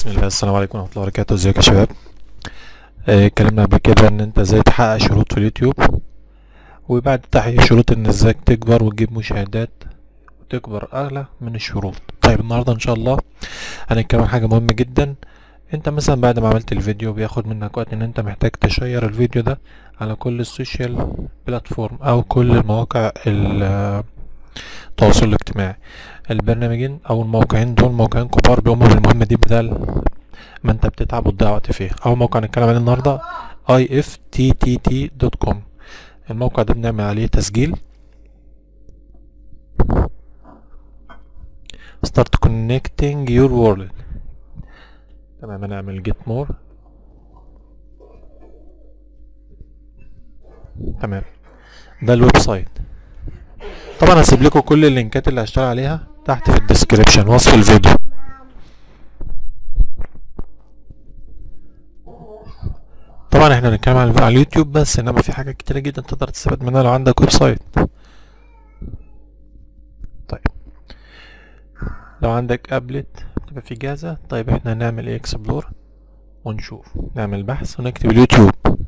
بسم الله السلام عليكم ورحمة الله وبركاته ازيكم يا شباب آه، اتكلمنا قبل كده ان انت ازاي تحقق شروط في اليوتيوب وبعد تحقيق شروط ان ازاي تكبر وتجيب مشاهدات وتكبر اغلى من الشروط طيب النهاردة ان شاء الله هنتكلم عن حاجة مهمة جدا انت مثلا بعد ما عملت الفيديو بياخد منك وقت ان انت محتاج تشير الفيديو ده على كل السوشيال بلاتفورم او كل المواقع ال- التواصل الاجتماعي البرنامجين او الموقعين دول موقعين كبار بيقوموا بالمهمة دي بدل ما انت بتتعب وتضيع وقت فيها اول موقع هنتكلم عليه النهارده ifttt.com الموقع ده بنعمل عليه تسجيل start connecting your world تمام هنعمل get more تمام ده الويب سايت طبعا هسيب لكم كل اللينكات اللي هشتغل عليها تحت في الديسكريبشن وصف الفيديو طبعا احنا بنتكلم على على اليوتيوب بس انما في حاجات كتيرة جدا تقدر تستفاد منها لو عندك ويب سايت طيب لو عندك ابلت تبقى في جاهزة طيب احنا هنعمل ايه اكسبلور ونشوف نعمل بحث ونكتب اليوتيوب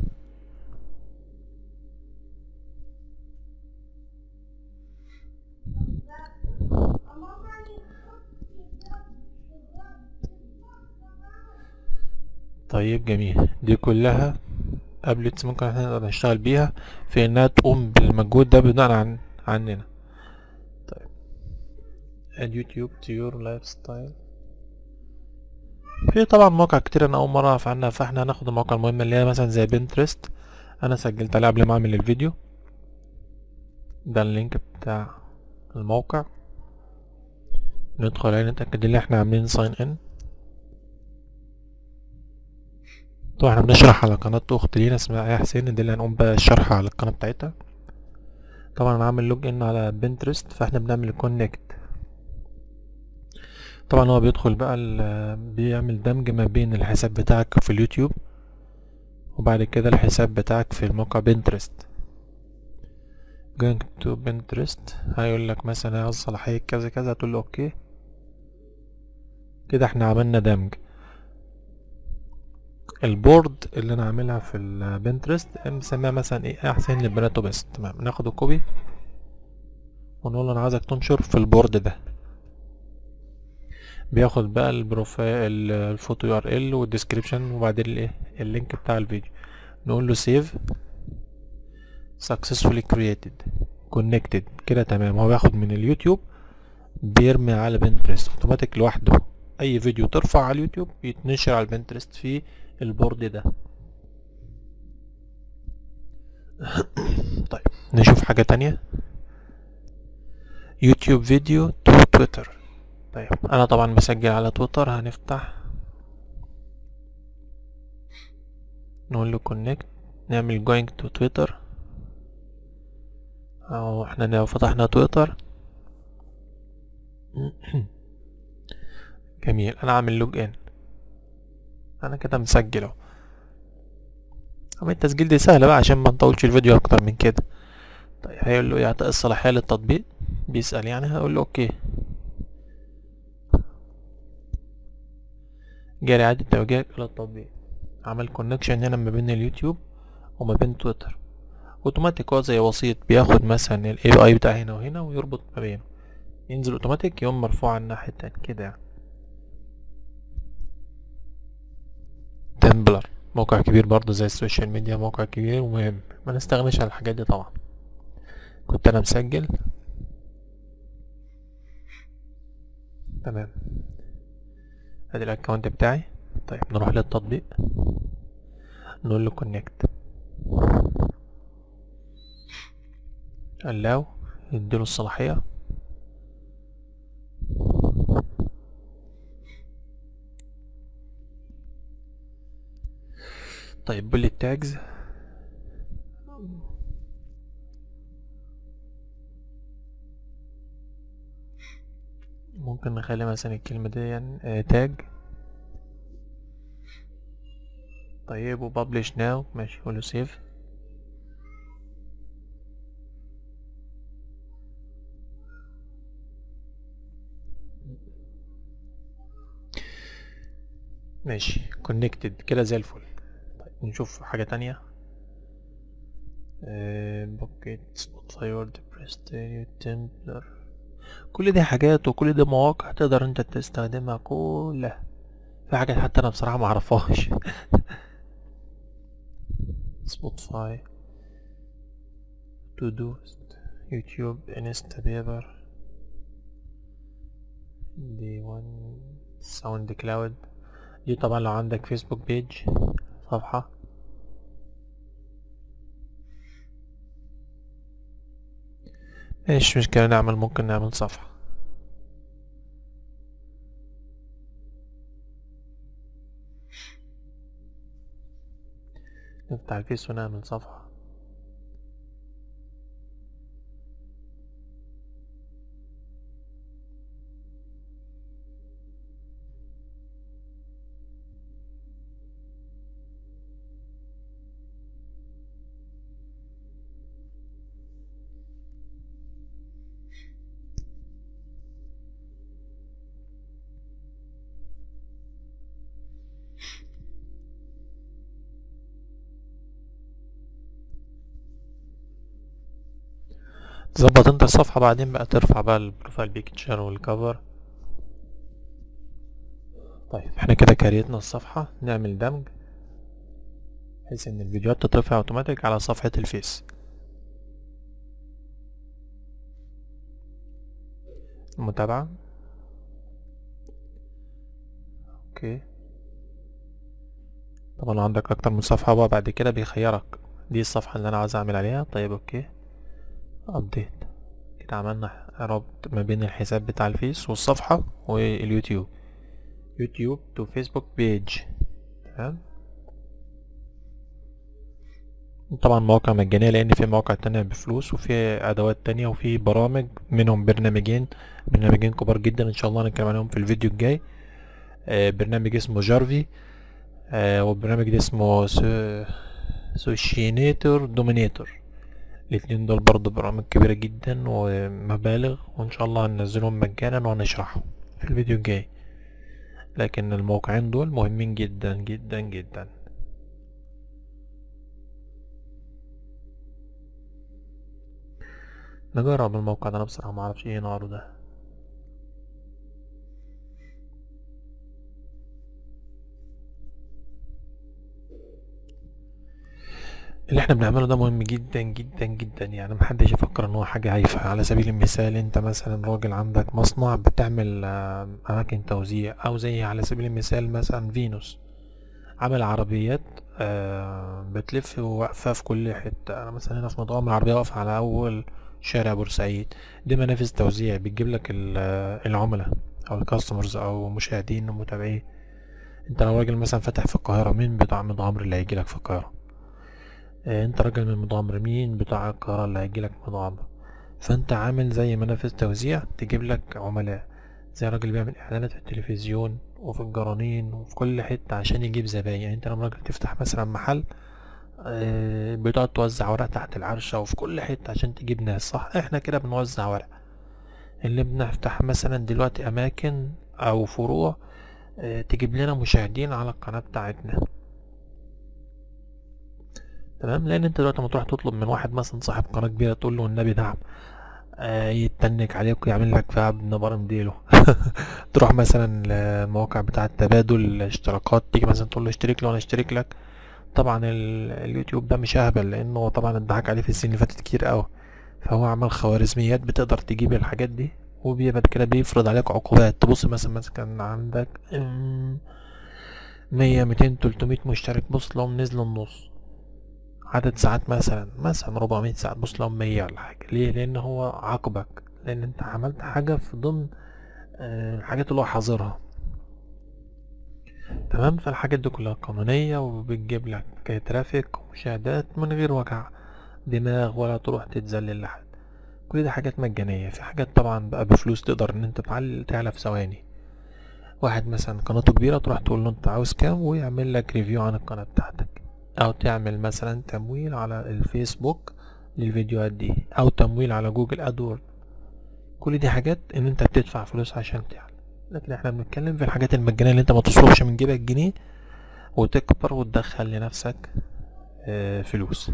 طيب جميل دي كلها ابلتس ممكن احنا نقدر نشتغل بيها في انها تقوم بالمجهود ده بناء عن عننا طيب add YouTube to your lifestyle في طبعا مواقع كتير انا اول مرة اعرف عنها فاحنا هناخد المواقع المهمة اللي هي مثلا زي بنترست انا سجلت عليها قبل ما اعمل الفيديو ده اللينك بتاع الموقع ندخل عليه نتأكد ان احنا عاملين ساين ان طبعا احنا بنشرح على قناة اخت لينا اسمها ايه حسين دي اللي هنقوم بقى الشرح على القناة بتاعتها طبعا انا عامل لوج ان على بنترست فاحنا بنعمل كونكت طبعا هو بيدخل بقى بيعمل دمج ما بين الحساب بتاعك في اليوتيوب وبعد كده الحساب بتاعك في الموقع بنترست going to بنترست هيقول لك مثلا عاوز صلاحية كذا كذا تقول له اوكي كده احنا عملنا دمج البورد اللي انا عاملها في البنترست مسميها مثلا ايه احسن للبنات وبس تمام ناخد الكوبي ونقول له انا عايزك تنشر في البورد ده بياخد بقى البروفايل الفوتو يو ار ال والديسكريبشن وبعدين الايه اللينك بتاع الفيديو نقول له سيف successfully created connected كده تمام هو بياخد من اليوتيوب بيرمي على بنترست اوتوماتيك لوحده اي فيديو ترفع على اليوتيوب يتنشر على البنترست في البورد ده طيب نشوف حاجة تانية يوتيوب فيديو تو تويتر طيب انا طبعا مسجل على تويتر هنفتح نقول له كونكت نعمل جوينج تو تويتر او احنا لو فتحنا تويتر جميل انا عامل لوج ان انا كده مسجل اهو عملية التسجيل دي سهلة بقى عشان ما نطولش الفيديو اكتر من كده طيب هيقول له يعطي الصلاحية للتطبيق بيسأل يعني هقول له اوكي جاري اعادة توجيهك الى التطبيق عمل كونكشن هنا ما بين اليوتيوب وما بين تويتر اوتوماتيك هو زي وسيط بياخد مثلا الاي اي بتاع هنا وهنا ويربط ما بينه ينزل اوتوماتيك يقوم مرفوع على الناحية التانية كده يعني تمبلر موقع كبير برضه زي السوشيال ميديا موقع كبير ومهم ما نستغنيش عن الحاجات دي طبعا كنت انا مسجل تمام ادي الاكونت بتاعي طيب نروح للتطبيق نقول له كونكت allow يديله الصلاحية طيب bullet tags ممكن نخلي مثلا الكلمة دي يعني تاج طيب و publish now ماشي قوله save ماشي كونكتد كده زي الفل طيب نشوف حاجة تانية بوكيت سبوتيفاي ووردبريس ستيريو تمبلر كل دي حاجات وكل دي مواقع تقدر انت تستخدمها كلها في حاجات حتى انا بصراحة معرفهاش سبوتيفاي تو دوست يوتيوب انستا بيبر دي وان ساوند كلاود دي طبعا لو عندك فيسبوك بيج صفحة مش مشكلة نعمل ممكن نعمل صفحة نفتح الفيس ونعمل صفحة تظبط انت الصفحة بعدين بقى ترفع بقى البروفايل بيكتشر والكفر طيب احنا كده كريتنا الصفحة نعمل دمج بحيث ان الفيديوهات تترفع اوتوماتيك على صفحة الفيس المتابعة اوكي طبعا لو عندك اكتر من صفحة بقى بعد كده بيخيرك دي الصفحة اللي انا عاوز اعمل عليها طيب اوكي ابديت كده عملنا ربط ما بين الحساب بتاع الفيس والصفحة واليوتيوب يوتيوب تو فيسبوك بيج تمام طبعا مواقع مجانية لان في مواقع تانية بفلوس وفي ادوات تانية وفي برامج منهم برنامجين برنامجين كبار جدا ان شاء الله هنتكلم عليهم في الفيديو الجاي آه برنامج اسمه جارفي آه والبرنامج ده اسمه سو... سوشينيتور دومينيتور الاتنين دول برضه برامج كبيرة جدا ومبالغ وان شاء الله هننزلهم مجانا وهنشرحهم في الفيديو الجاي لكن الموقعين دول مهمين جدا جدا جدا نجرب الموقع ده انا بصراحة معرفش ايه نوعه ده اللي احنا بنعمله ده مهم جدا جدا جدا يعني محدش يفكر ان هو حاجة هايفة على سبيل المثال انت مثلا راجل عندك مصنع بتعمل اماكن توزيع او زي على سبيل المثال مثلا فينوس عامل عربيات بتلف واقفة في كل حتة انا مثلا هنا في مطعم العربية واقفة على اول شارع بورسعيد دي منافذ توزيع بتجيب لك العملاء او الكاستمرز او مشاهدين ومتابعين انت لو راجل مثلا فاتح في القاهرة مين بتاع مضامر اللي هيجيلك في القاهرة انت راجل من مضامر مين بتاع القاهرة اللي هيجيلك مضامر فانت عامل زي منافذ توزيع تجيب لك عملاء زي راجل بيعمل اعلانات في التلفزيون وفي الجرانين وفي كل حتة عشان يجيب زباين يعني انت لما راجل تفتح مثلا محل بتقعد توزع ورق تحت العرشة وفي كل حتة عشان تجيب ناس صح احنا كده بنوزع ورق اللي بنفتح مثلا دلوقتي اماكن او فروع تجيب لنا مشاهدين على القناة بتاعتنا تمام لان انت دلوقتي لما تروح تطلب من واحد مثلا صاحب قناه كبيره تقول له النبي دعم آه يتنك عليك ويعمل لك فيها بنبر مديله تروح مثلا المواقع بتاعه تبادل الاشتراكات تيجي مثلا تقول له اشترك لي وانا اشترك لك طبعا اليوتيوب ده مش اهبل لانه هو طبعا اتضحك عليه في السنين اللي فاتت كتير قوي فهو عمل خوارزميات بتقدر تجيب الحاجات دي وبعد كده بيفرض عليك عقوبات تبص مثلا مثلا كان عندك مية ميتين تلتمية مشترك بص لهم نزلوا النص عدد ساعات مثلا مثلا 400 ساعة بص لهم 100 ولا حاجة ليه لان هو عاقبك لان انت عملت حاجة في ضمن الحاجات اللي هو حاضرها تمام فالحاجات دي كلها قانونية وبتجيب لك ترافيك ومشاهدات من غير وجع دماغ ولا تروح تتذلل لحد كل دي حاجات مجانية في حاجات طبعا بقى بفلوس تقدر ان انت تعلي تعلى في ثواني واحد مثلا قناته كبيرة تروح تقول له انت عاوز كام ويعمل لك ريفيو عن القناة بتاعتك او تعمل مثلا تمويل على الفيسبوك للفيديوهات دي او تمويل على جوجل ادورد كل دي حاجات ان انت بتدفع فلوس عشان تعمل لكن احنا بنتكلم في الحاجات المجانية اللي انت ما تصرفش من جيبك جنيه وتكبر وتدخل لنفسك آه، فلوس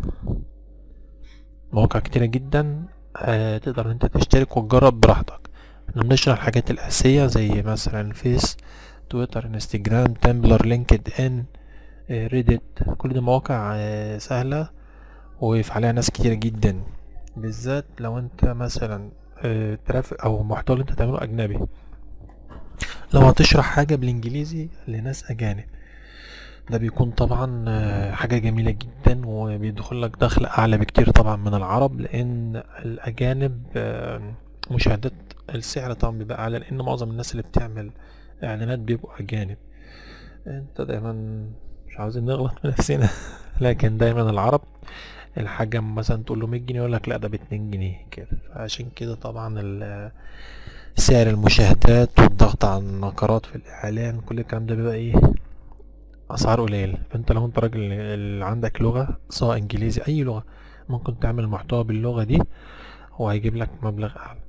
مواقع كتيرة جدا آه، تقدر انت تشترك وتجرب براحتك احنا بنشرح الحاجات الأساسية زي مثلا فيس تويتر انستجرام تمبلر لينكد ان آه، ريدت كل دي مواقع آه، سهلة ويقف عليها ناس كتيرة جدا بالذات لو انت مثلا آه، ترافق او محتوى اللي انت تعمله اجنبي لو هتشرح حاجة بالانجليزي لناس اجانب ده بيكون طبعا آه، حاجة جميلة جدا وبيدخل لك دخل اعلى بكتير طبعا من العرب لان الاجانب آه، مشاهدات السعر طبعا بيبقى اعلى لان معظم الناس اللي بتعمل اعلانات بيبقوا اجانب انت دايما مش عاوزين نغلط في نفسنا لكن دايما العرب الحاجة مثلا تقول له 100 جنيه يقول لك لا ده ب 2 جنيه كده فعشان كده طبعا ال- سعر المشاهدات والضغط على النقرات في الإعلان كل الكلام ده بيبقى إيه أسعار قليلة فأنت لو أنت راجل اللي عندك لغة سواء إنجليزي أي لغة ممكن تعمل محتوى باللغة دي وهيجيب لك مبلغ أعلى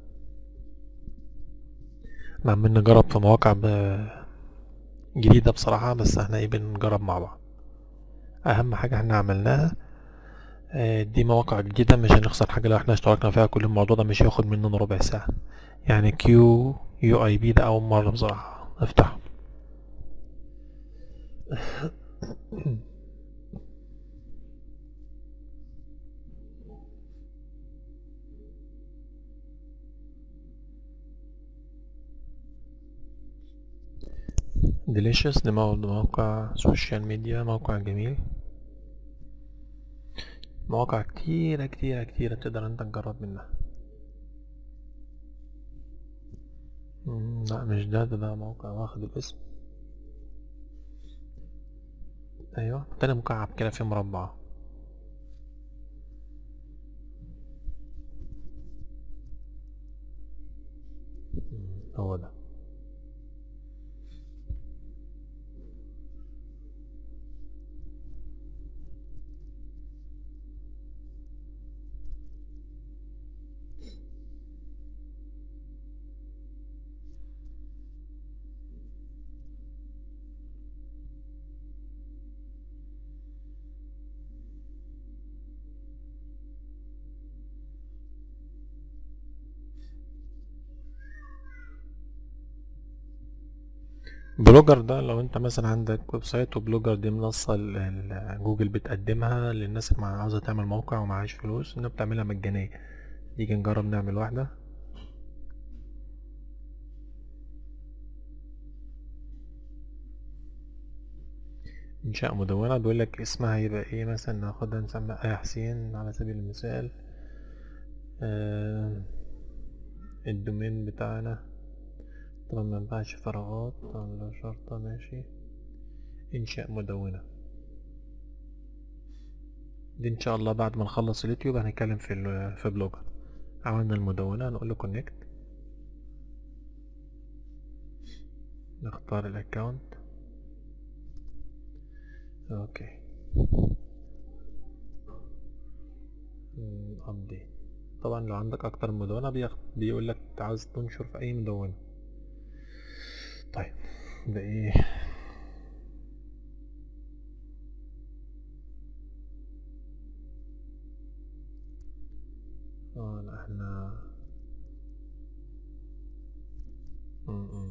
احنا عمالين نجرب في مواقع ب- جديدة بصراحة بس احنا ايه بنجرب مع بعض أهم حاجة احنا عملناها آه، دي مواقع جديدة مش هنخسر حاجة لو احنا اشتركنا فيها كل الموضوع ده مش هياخد مننا ربع ساعة يعني كيو يو اي بي ده أول مرة بصراحة افتحه ديليشس ده مو- ده موقع سوشيال ميديا موقع جميل مواقع كتيرة كتيرة كتيرة تقدر انت تجرب منها مم، لا مش ده ده, ده موقع واخد الاسم ايوه تاني مكعب كده فيه مربع مم، هو ده بلوجر ده لو انت مثلا عندك ويب سايت وبلوجر دي منصة ال- ال- جوجل بتقدمها للناس اللي مع- عاوزة تعمل موقع ومعهاش فلوس انها بتعملها مجانية نيجي نجرب نعمل واحدة إنشاء مدونة بيقول لك اسمها هيبقى ايه مثلا ناخدها نسميها آية حسين على سبيل المثال آه الدومين بتاعنا طبعا ما ينفعش فراغات ولا شرطة ماشي إنشاء مدونة دي إن شاء الله بعد ما نخلص اليوتيوب هنتكلم في ال- في بلوجر عملنا المدونة نقول له كونكت نختار الاكونت اوكي ابديت طبعا لو عندك اكتر من مدونة بياخد بيقول لك عاوز تنشر في اي مدونة طيب ده ايه اه لا احنا م-م.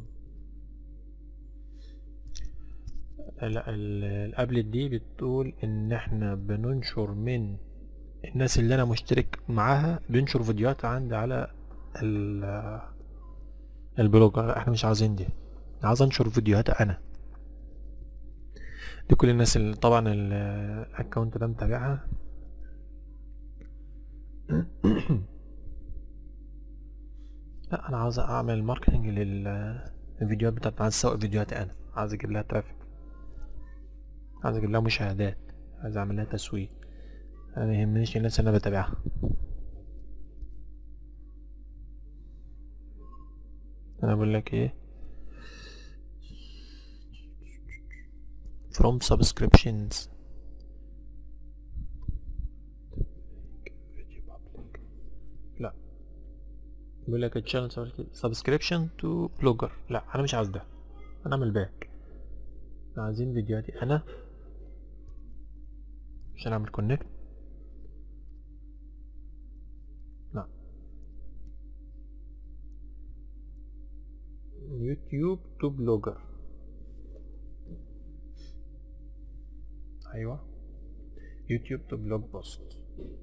لا ال- الابلت دي بتقول ان احنا بننشر من الناس اللي انا مشترك معاها بينشر فيديوهات عندي على ال- البلوج لا، احنا مش عاوزين دي عاوز انشر فيديوهات انا دي كل الناس اللي طبعا ال- الاكونت ده متابعها لا انا عاوز اعمل ماركتنج للفيديوهات بتاعت عايز اسوق فيديوهاتي انا عايز اجيب لها ترافيك عايز اجيب لها مشاهدات عايز اعمل لها تسويق انا ما يهمنيش الناس اللي انا بتابعها انا بقول لك ايه from subscriptions لا بيقول لك الشانل سبسكريبشن تو بلوجر لا انا مش عاوز ده انا اعمل باك احنا عايزين فيديوهاتي انا عشان اعمل كونكت لا يوتيوب تو بلوجر ايوه يوتيوب تو بلوج بوست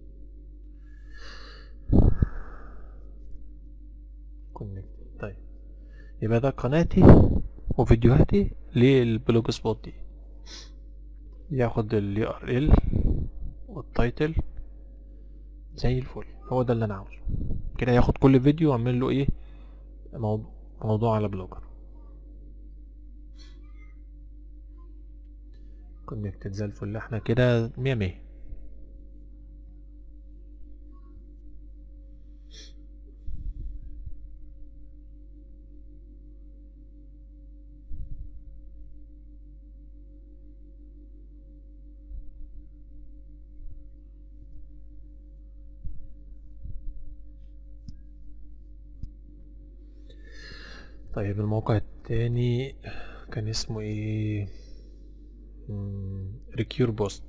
كونكت طيب يبقى ده قناتي وفيديوهاتي للبلوج سبوت دي ياخد ال URL والتايتل زي الفل هو ده اللي انا عاوزه كده ياخد كل فيديو واعمل له ايه موضوع موضوع على بلوجر كونكتد زي الفل احنا كده مية مية طيب الموقع التاني كان اسمه ايه ريكيور بوست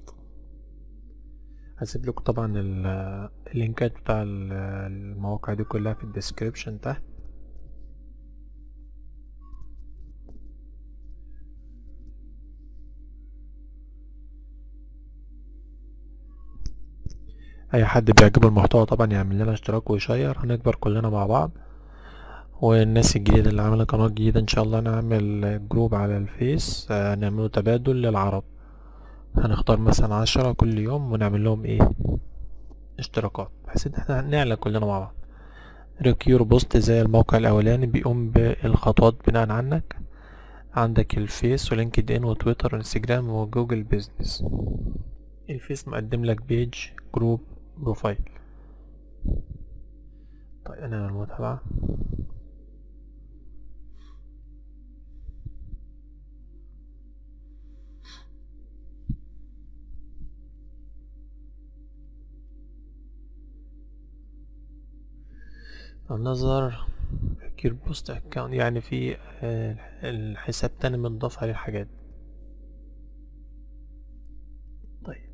هسيب لكم طبعا ال- اللينكات بتاع ال- المواقع دي كلها في الديسكريبشن تحت اي حد بيعجبه المحتوى طبعا يعمل لنا اشتراك ويشير هنكبر كلنا مع بعض والناس الجديدة اللي عاملة قناة جديدة ان شاء الله نعمل جروب على الفيس آه، نعمله تبادل للعرب هنختار مثلا عشرة كل يوم ونعمل لهم ايه اشتراكات بحيث ان احنا نعلى كلنا مع بعض ريكيور بوست زي الموقع الاولاني بيقوم بالخطوات بناء عنك عندك الفيس ولينكد ان وتويتر وانستجرام وجوجل بيزنس الفيس مقدم لك بيج جروب بروفايل طيب انا المتابعة النظر كير بوست اكاونت يعني في آه، الحساب تاني متضاف عليه الحاجات طيب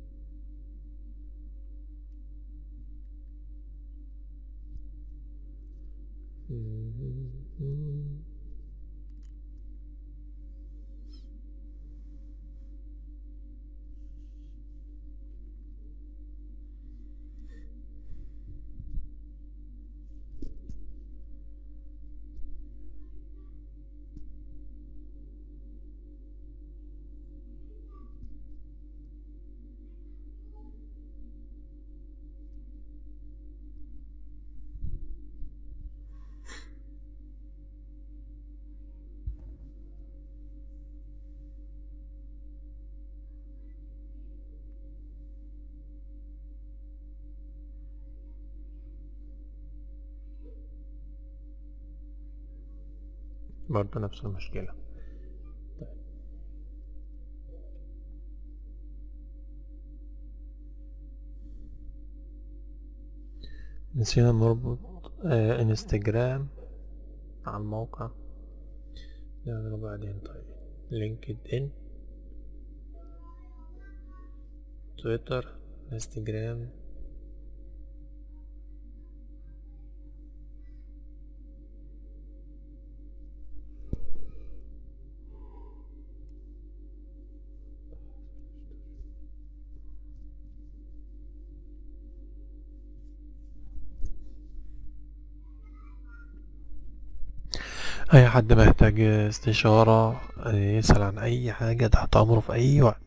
برضه نفس المشكلة طيب. نسينا نربط آه انستجرام على الموقع نعمله بعدين طيب لينكد ان تويتر انستجرام اي حد محتاج استشارة يسأل عن اي حاجة تحت امره في اي وقت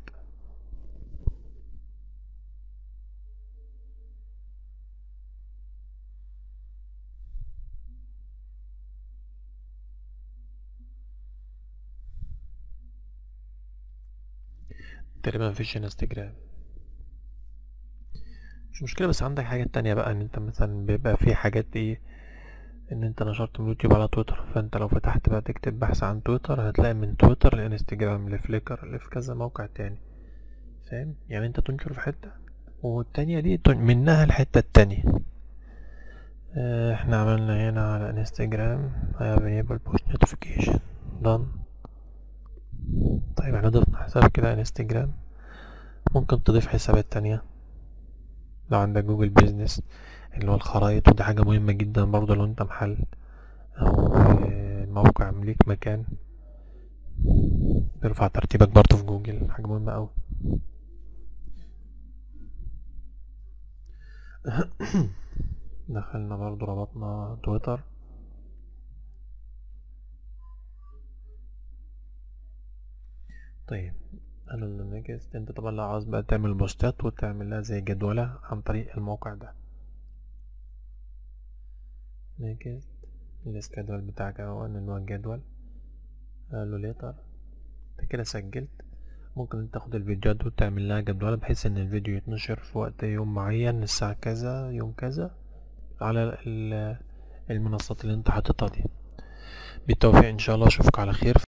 تقريبا مفيش انستجرام مش مشكلة بس عندك حاجات تانية بقى ان انت مثلا بيبقى في حاجات ايه ان انت نشرت من اليوتيوب على تويتر فانت لو فتحت بقى تكتب بحث عن تويتر هتلاقي من تويتر لانستجرام لفليكر لفي كذا موقع تاني فاهم يعني انت تنشر في حتة والتانية دي تن- منها الحتة التانية آه، احنا عملنا هنا على انستجرام I have enabled push notification done طيب احنا ضفنا حساب كده انستجرام ممكن تضيف حسابات تانية لو عندك جوجل بيزنس اللي هو الخرايط ودي حاجة مهمة جدا برضه لو انت محل او آه، موقع ليك مكان ترفع ترتيبك برضه في جوجل حاجة مهمة اوي دخلنا برضو ربطنا تويتر طيب انا اللي نيكست انت طبعا لو عاوز بقى تعمل بوستات وتعمل لها زي جدولة عن طريق الموقع ده نيكست السكادول بتاعك اهو اللي هو الجدول قال له ليتر انت كده سجلت ممكن انت تاخد الفيديوهات وتعمل لها جدولة بحيث ان الفيديو يتنشر في وقت يوم معين الساعة كذا يوم كذا على ال- المنصات اللي انت حاططها دي بالتوفيق ان شاء الله اشوفك على خير